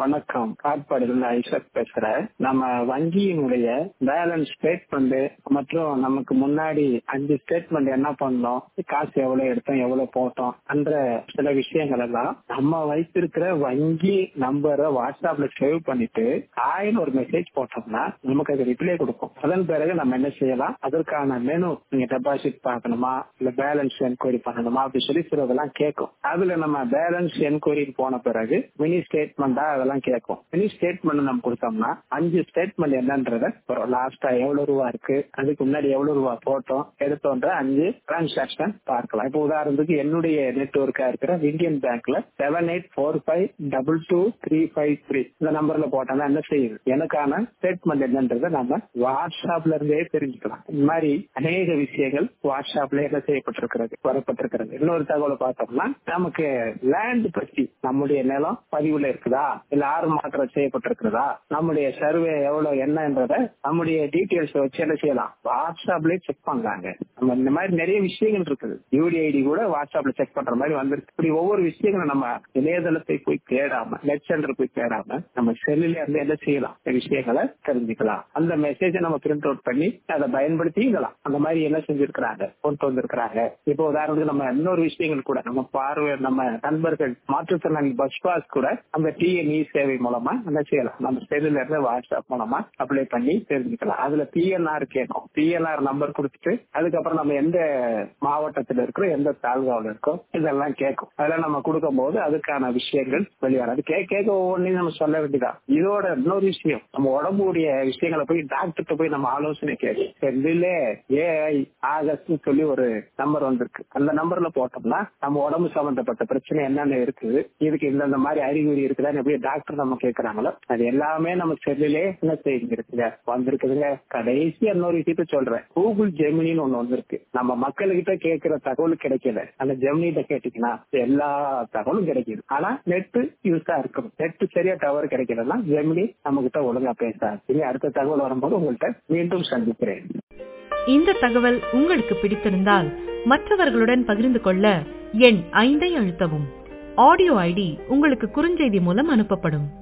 வணக்கம் காட்பாடியிலிருந்து ஐசக் பேசுறேன் நம்ம வங்கியினுடைய பேலன்ஸ் ஸ்டேட்மெண்ட் மற்றும் நமக்கு முன்னாடி அஞ்சு ஸ்டேட்மெண்ட் என்ன பண்ணோம் காசு எவ்வளவு எடுத்தோம் எவ்வளவு போட்டோம் அந்த சில விஷயங்கள் எல்லாம் நம்ம வைத்திருக்கிற வங்கி நம்பரை வாட்ஸ்அப்ல சேவ் பண்ணிட்டு ஆயின்னு ஒரு மெசேஜ் போட்டோம்னா நமக்கு அது ரிப்ளை கொடுக்கும் அதன் பிறகு நம்ம என்ன செய்யலாம் அதற்கான மெனு நீங்க டெபாசிட் பார்க்கணுமா இல்ல பேலன்ஸ் என்கொயரி பண்ணணுமா அப்படி சொல்லி சிலதெல்லாம் கேட்கும் அதுல நம்ம பேலன்ஸ் என்கொயரி போன பிறகு மினி ஸ்டேட்மெண்டா அதெல்லாம் கேட்கும் மினி ஸ்டேட்மெண்ட் நம்ம கொடுத்தோம்னா அஞ்சு ஸ்டேட்மெண்ட் என்னன்றத லாஸ்டா எவ்வளவு ரூபா இருக்கு அதுக்கு முன்னாடி எவ்வளவு ரூபா போட்டோம் எடுத்தோன்ற அஞ்சு டிரான்சாக்சன் பார்க்கலாம் இப்போ உதாரணத்துக்கு என்னுடைய நெட்ஒர்க்கா இருக்கிற இந்தியன் பேங்க்ல seven eight four five double two three five three இந்த நம்பர்ல போட்டோம்னா என்ன செய்யுது எனக்கான ஸ்டேட்மெண்ட் என்னன்றதை நம்ம வாட்ஸ்அப்ல இருந்தே தெரிஞ்சுக்கலாம் இந்த மாதிரி அநேக விஷயங்கள் வாட்ஸ்அப்ல என்ன செய்யப்பட்டிருக்கிறது வரப்பட்டிருக்கிறது இன்னொரு தகவலை பார்த்தோம்னா நமக்கு லேண்ட் பத்தி நம்முடைய நிலம் பதிவுல இருக்குதா இல்ல ஆறு மாற்றம் செய்யப்பட்டிருக்கிறதா நம்முடைய சர்வே எவ்வளவு என்னன்றத நம்முடைய டீட்டெயில்ஸ் வச்சு என்ன செய்யலாம் வாட்ஸ்அப்லயே செக் பண்றாங்க நம்ம இந்த மாதிரி நிறைய விஷயங்கள் இருக்குது யூடிஐடி கூட வாட்ஸ்அப்ல செக் பண்ற மாதிரி வந்திருக்கு இப்படி ஒவ்வொரு விஷயங்களும் நம்ம இணையதளத்தை போய் தேடாம நெட் சென்டர் போய் தேடாம நம்ம செல்லுல இருந்து என்ன செய்யலாம் இந்த விஷயங்களை தெரிஞ்சுக்கலாம் அந்த மெசேஜை நம்ம பிரிண்ட் அவுட் பண்ணி அதை பயன்படுத்திக்கலாம் அந்த மாதிரி என்ன செஞ்சிருக்கிறாங்க கொண்டு வந்திருக்கிறாங்க இப்போ உதாரணத்துக்கு நம்ம இன்னொரு விஷயங்கள் கூட நம்ம பார்வை நம்ம நண்பர்கள் மாற்றுத்திறனாளி பஸ் பாஸ் கூட அந்த டிஎன்இ சேவை மூலமா என்ன செய்யலாம் நம்ம செல்லுல இருந்து வாட்ஸ்அப் மூலமா அப்ளை பண்ணி தெரிஞ்சுக்கலாம் அதுல பிஎன்ஆர் கேட்கும் பிஎன்ஆர் நம்பர் கொடுத்துட்டு அதுக்கப்புறம் நம்ம எந்த மாவட்டத்தில் இருக்கிறோம் எந்த தாலுகாவில் இருக்கோம் இதெல்லாம் கேட்கும் அதெல்லாம் நம்ம கொடுக்கும் போது அதுக்கான விஷயங்கள் வெளிவராது கேட்க கேட்க ஒவ்வொன்றையும் நம்ம சொல்ல வேண்டியதான் இதோட இன்னொரு விஷயம் நம்ம உடம்புடைய விஷயங்களை போய் டாக்டர்கிட்ட போய் நம்ம ஆலோசனை கேட்கும் செல்லுல ஏஐ ஆகஸ்ட் சொல்லி ஒரு நம்பர் வந்திருக்கு அந்த நம்பர்ல போட்டோம்னா நம்ம உடம்பு சம்பந்தப்பட்ட பிரச்சனை என்னென்ன இருக்குது இதுக்கு இந்த மாதிரி அறிகுறி இருக்குதான்னு எப்படி டாக்டர் நம்ம கேட்கறாங்களோ அது எல்லாமே நம்ம செல்லிலே என்ன செய்யுங்க வந்திருக்குதுங்க கடைசி இன்னொரு விஷயத்த சொல்றேன் கூகுள் ஜெமினின்னு ஒண்ணு வந்திருக்கு நம்ம மக்கள்கிட்ட கேட்கிற தகவல் கிடைக்கல அந்த ஜெமினிட்ட கேட்டீங்கன்னா எல்லா தகவலும் கிடைக்குது ஆனா நெட் யூஸா இருக்கும் நெட் சரியா டவர் கிடைக்கலன்னா ஜெமினி நம்ம கிட்ட ஒழுங்கா பேசாது இனி அடுத்த தகவல் வரும்போது உங்கள்கிட்ட மீண்டும் சந்திக்கிறேன் இந்த தகவல் உங்களுக்கு பிடித்திருந்தால் மற்றவர்களுடன் பகிர்ந்து கொள்ள எண் ஐந்தை அழுத்தவும் ஆடியோ ஐடி உங்களுக்கு குறுஞ்செய்தி மூலம் அனுப்பப்படும்